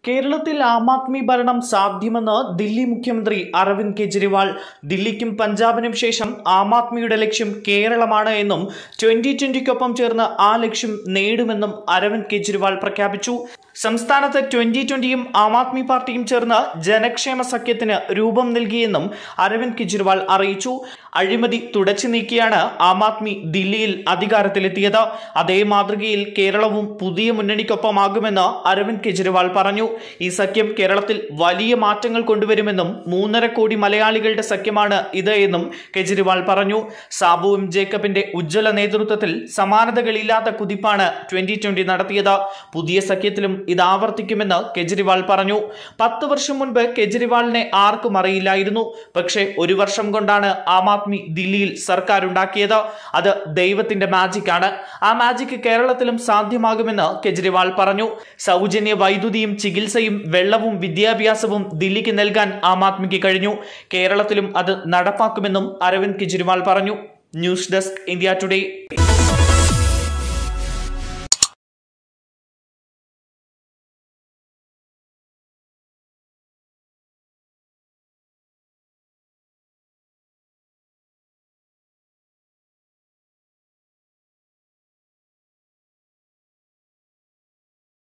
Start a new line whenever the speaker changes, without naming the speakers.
കേരളത്തിൽ ആം ആദ്മി ഭരണം സാധ്യമെന്ന് ദില്ലി മുഖ്യമന്ത്രി അരവിന്ദ് കെജ്രിവാൾ ദില്ലിക്കും പഞ്ചാബിനും ശേഷം ആം ആദ്മിയുടെ ലക്ഷ്യം കേരളമാണ് എന്നും ട്വന്റി ട്വന്റിക്കൊപ്പം ചേർന്ന് ആ ലക്ഷ്യം നേടുമെന്നും അരവിന്ദ് കെജ്രിവാൾ പ്രഖ്യാപിച്ചു സംസ്ഥാനത്ത് ട്വന്റി ട്വന്റിയും ആം ആദ്മി പാർട്ടിയും ചേർന്ന് ജനക്ഷേമ സഖ്യത്തിന് രൂപം നൽകിയെന്നും അരവിന്ദ് കെജ്രിവാൾ അറിയിച്ചു അഴിമതി തുടച്ചു നീക്കിയാണ് ആം ആദ്മി ദില്ലിയിൽ അധികാരത്തിലെത്തിയത് അതേ മാതൃകയിൽ കേരളവും പുതിയ മുന്നണിക്കൊപ്പമാകുമെന്ന് അരവിന്ദ് കെജ്രിവാൾ പറഞ്ഞു ഈ സഖ്യം കേരളത്തിൽ വലിയ മാറ്റങ്ങൾ കൊണ്ടുവരുമെന്നും മൂന്നര കോടി മലയാളികളുടെ സഖ്യമാണ് ഇത് എന്നും കെജ്രിവാൾ പറഞ്ഞു സാബു എം ജേക്കബിന്റെ ഉജ്ജ്വല നേതൃത്വത്തിൽ സമാനതകളില്ലാത്ത കുതിപ്പാണ് ട്വന്റി ട്വന്റി നടത്തിയത് പുതിയ സഖ്യത്തിലും ഇത് ആവർത്തിക്കുമെന്ന് കെജ്രിവാൾ പറഞ്ഞു പത്ത് വർഷം മുൻപ് കെജ്രിവാളിനെ ആർക്കും അറിയില്ലായിരുന്നു പക്ഷേ ഒരു വർഷം കൊണ്ടാണ് ആം ആദ്മി ദില്ലിയിൽ സർക്കാർ ഉണ്ടാക്കിയത് അത് ദൈവത്തിന്റെ മാജിക് ആണ് ആ മാജിക് കേരളത്തിലും സാധ്യമാകുമെന്ന് കെജ്രിവാൾ പറഞ്ഞു സൗജന്യ വൈദ്യുതിയും ചികിത്സയും വെള്ളവും വിദ്യാഭ്യാസവും ദില്ലിക്ക് നൽകാൻ ആം ആദ്മിക്ക് കഴിഞ്ഞു കേരളത്തിലും അത് നടപ്പാക്കുമെന്നും അരവിന്ദ് കെജ്രിവാൾ പറഞ്ഞു ന്യൂസ് ഡെസ്ക് ഇന്ത്യ ടുഡേ